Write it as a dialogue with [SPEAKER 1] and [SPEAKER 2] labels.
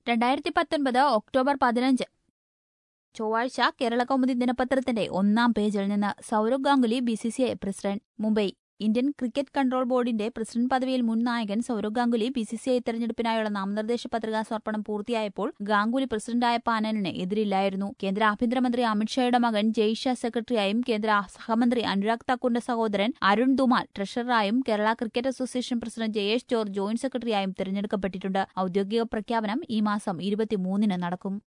[SPEAKER 1] രണ്ടായിരത്തി പത്തൊൻപത് ഒക്ടോബർ പതിനഞ്ച് ചൊവ്വാഴ്ച കേരള കൗമുദി ദിനപത്രത്തിന്റെ ഒന്നാം പേജിൽ നിന്ന് Sourav Ganguly B C C I president Mumbai Indian cricket control ബോർഡിന്റെ പ്രസിഡന്റ് പദവിയിൽ മുൻ നായകൻ Sourav Ganguly B C C I തെരഞ്ഞെടുപ്പിനായുള്ള നാമനിർദ്ദേശ പത്രികാ സമർപ്പണം പൂർത്തിയായപ്പോൾ ഗാംഗുലി പ്രസിഡന്റായ പാനലിന് എതിരില്ലായിരുന്നു കേന്ദ്ര ആഭ്യന്തരമന്ത്രി അമിത്ഷായുടെ മകൻ ജയ്ഷാ സെക്രട്ടറിയായും കേന്ദ്ര സഹമന്ത്രി അനുരാഗ് താക്കൂറിന്റെ സഹോദരൻ അരുൺ ദുമാൽ ട്രഷററായും Kerala cricket association president Jayesh George joint സെക്രട്ടറിയായും തെരഞ്ഞെടുക്കപ്പെട്ടിട്ടുണ്ട് ഔദ്യോഗിക പ്രഖ്യാപനം ഈ മാസം ഇരുപത്തിമൂന്നിന് നടക്കും